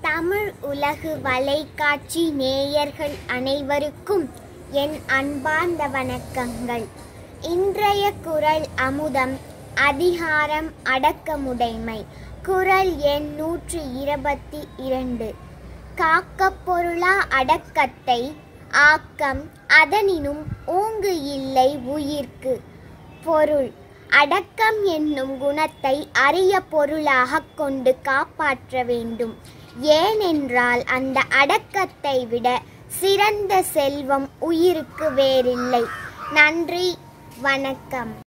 தமிழ் உலகு வலைக்காட்சி நேயர்கள் அனைவருக்கும் என் அன்பார்ந்த வணக்கங்கள் இன்றைய குரல் அமுதம் அதிகாரம் அடக்கமுடைமை குரல் எண் நூற்று இருபத்தி இரண்டு காக்கப் பொருளா அடக்கத்தை ஆக்கம் அதனினும் ஓங்கு இல்லை உயிர்க்கு பொருள் அடக்கம் என்னும் குணத்தை அரிய பொருளாகக் கொண்டு காப்பாற்ற வேண்டும் ஏனென்றால் அந்த அடக்கத்தை விட சிறந்த செல்வம் உயிருக்கு வேறில்லை நன்றி வணக்கம்